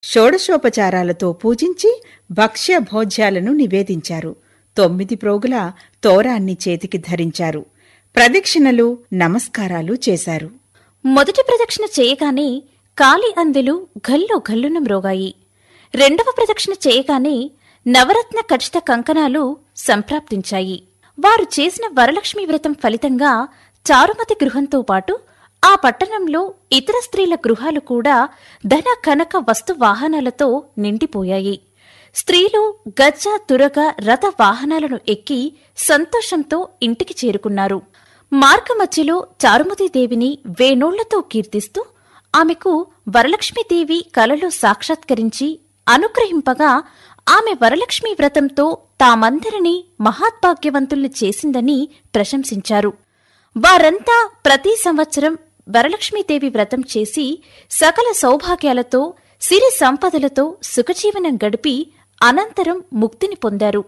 షోడశోపచారాలతో పూజించి భక్ష్య భోజ్యాలను నివేదించారు తొమ్మిది ప్రోగుల తోరాన్ని చేతికి ధరించారు ప్రదక్షిణలు నమస్కారాలు చేశారు మొదటి ప్రదక్షిణ చేయగానే కాలి అందెలు గల్లు గల్లున మ్రోగాయి రెండవ ప్రదక్షిణ చేయగానే నవరత్న ఖచ్చిత కంకణాలు సంప్రాప్తించాయి వారు చేసిన వరలక్ష్మి వ్రతం ఫలితంగా చారుమతి గృహంతో పాటు ఆ పట్టణంలో ఇతర స్త్రీల గృహాలు కూడా ధన కనక వస్తు వాహనాలతో నిండిపోయాయి స్త్రీలు గజ్జ తురగ రథ వాహనాలను ఎక్కి సంతోషంతో ఇంటికి చేరుకున్నారు మార్గమధ్యలో చారుమతీదేవిని వేణోళ్లతో కీర్తిస్తూ ఆమెకు వరలక్ష్మీదేవి కలలో సాక్షాత్కరించి అనుగ్రహింపగా ఆమె వరలక్ష్మీ వ్రతంతో తామందరినీ మహాత్భాగ్యవంతుల్ని చేసిందని ప్రశంసించారు వారంతా ప్రతి సంవత్సరం వరలక్ష్మీదేవి వ్రతం చేసి సకల సౌభాగ్యాలతో సిరి సంపదలతో సుఖజీవనం గడిపి అనంతరం ముక్తిని పొందారు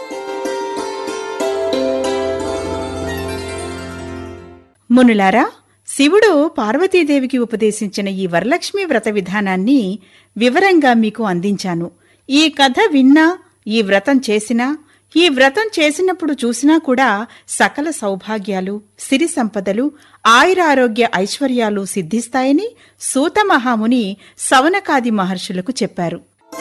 మునులారా శివుడు పార్వతీదేవికి ఉపదేశించిన ఈ వరలక్ష్మి వ్రత విధానాన్ని వివరంగా మీకు అందించాను ఈ కథ విన్నా ఈ వ్రతం చేసినా ఈ వ్రతం చేసినప్పుడు చూసినా కూడా సకల సౌభాగ్యాలు సిరి సంపదలు ఆయురారోగ్య ఐశ్వర్యాలు సిద్ధిస్తాయని సూత మహాముని సవనకాది మహర్షులకు చెప్పారు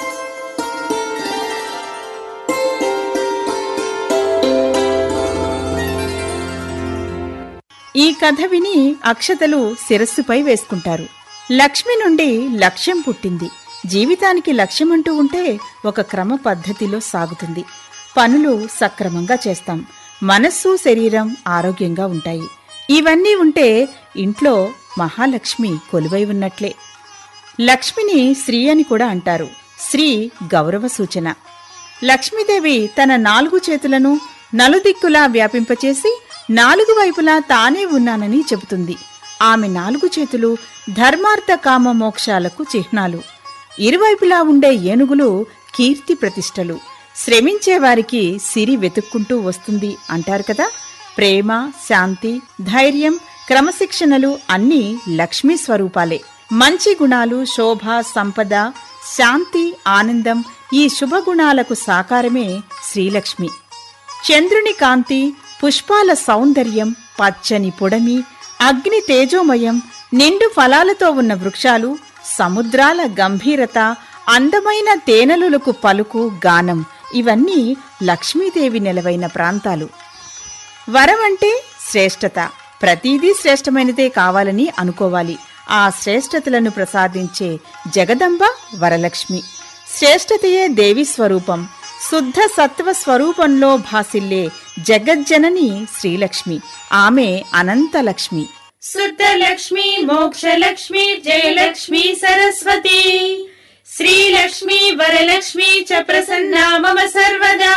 ఈ కథ విని అక్షతలు శిరస్సుపై వేసుకుంటారు లక్ష్మి నుండి లక్ష్యం పుట్టింది జీవితానికి లక్ష్యమంటూ ఉంటే ఒక క్రమ పద్ధతిలో సాగుతుంది పనులు సక్రమంగా చేస్తాం మనస్సు శరీరం ఆరోగ్యంగా ఉంటాయి ఇవన్నీ ఉంటే ఇంట్లో మహాలక్ష్మి కొలువై ఉన్నట్లే లక్ష్మిని శ్రీ అని కూడా అంటారు శ్రీ గౌరవ సూచన లక్ష్మీదేవి తన నాలుగు చేతులను నలుదిక్కులా వ్యాపింపచేసి నాలుగు వైపులా తానే ఉన్నానని చెబుతుంది ఆమె నాలుగు చేతులు ధర్మార్థ కామ మోక్షాలకు చిహ్నాలు ఇరువైపులా ఉండే ఏనుగులు కీర్తి ప్రతిష్టలు శ్రమించే వారికి సిరి వెతుక్కుంటూ వస్తుంది అంటారు కదా ప్రేమ శాంతి ధైర్యం క్రమశిక్షణలు అన్నీ లక్ష్మీ స్వరూపాలే మంచి గుణాలు శోభ సంపద శాంతి ఆనందం ఈ శుభగుణాలకు సాకారమే శ్రీలక్ష్మి చంద్రుని కాంతి పుష్పాల సౌందర్యం పచ్చని పొడమి అగ్ని తేజోమయం నిండు ఫలాలతో ఉన్న వృక్షాలు సముద్రాల గంభీరత అందమైన తేనెలులకు పలుకు గానం ఇవన్నీ లక్ష్మీదేవి నెలవైన ప్రాంతాలు వరం అంటే శ్రేష్టత ప్రతిదీ శ్రేష్టమైనదే కావాలని అనుకోవాలి ఆ శ్రేష్టతలను ప్రసాదించే జగదంబ వరలక్ష్మి శ్రేష్టతయే దేవి స్వరూపం శుద్ధ సత్వ స్వరూపంలో భాసిల్లే జగజ్జనని శ్రీలక్ష్మి ఆమె అనంతలక్ష్మి శుద్ధలక్ష్మి మోక్షలక్ష్మి జయలక్ష్మి సరస్వతి శ్రీలక్ష్మి వరలక్ష్మి చ ప్రసన్నా మమ సర్వదా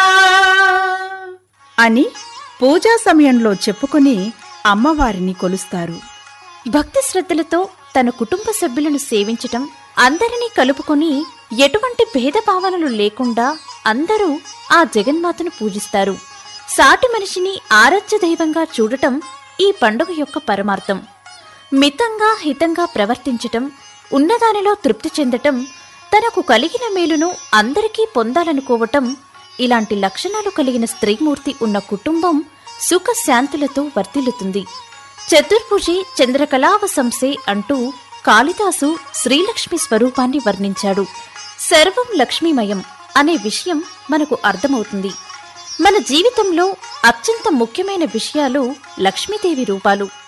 అని పూజా సమయంలో చెప్పుకొని అమ్మవారిని కొలుస్తారు భక్తి శ్రద్ధలతో తన కుటుంబ సభ్యులను సేవించటం అందరినీ కలుపుకొని ఎటువంటి భేదభావనలు లేకుండా అందరూ ఆ జగన్మాతను పూజిస్తారు సాటి మనిషిని ఆరాధ్య దైవంగా చూడటం ఈ పండుగ యొక్క పరమార్థం మితంగా హితంగా ప్రవర్తించటం ఉన్నదానిలో తృప్తి చెందటం తనకు కలిగిన మేలును అందరికీ పొందాలనుకోవటం ఇలాంటి లక్షణాలు కలిగిన స్త్రీమూర్తి ఉన్న కుటుంబం సుఖ శాంతులతో వర్ధిల్లుతుంది చతుర్భుజి చంద్రకళావ సంసే అంటూ కాళిదాసు శ్రీలక్ష్మి స్వరూపాన్ని వర్ణించాడు సర్వం లక్ష్మీమయం అనే విషయం మనకు అర్థమవుతుంది మన జీవితంలో అత్యంత ముఖ్యమైన విషయాలు లక్ష్మీదేవి రూపాలు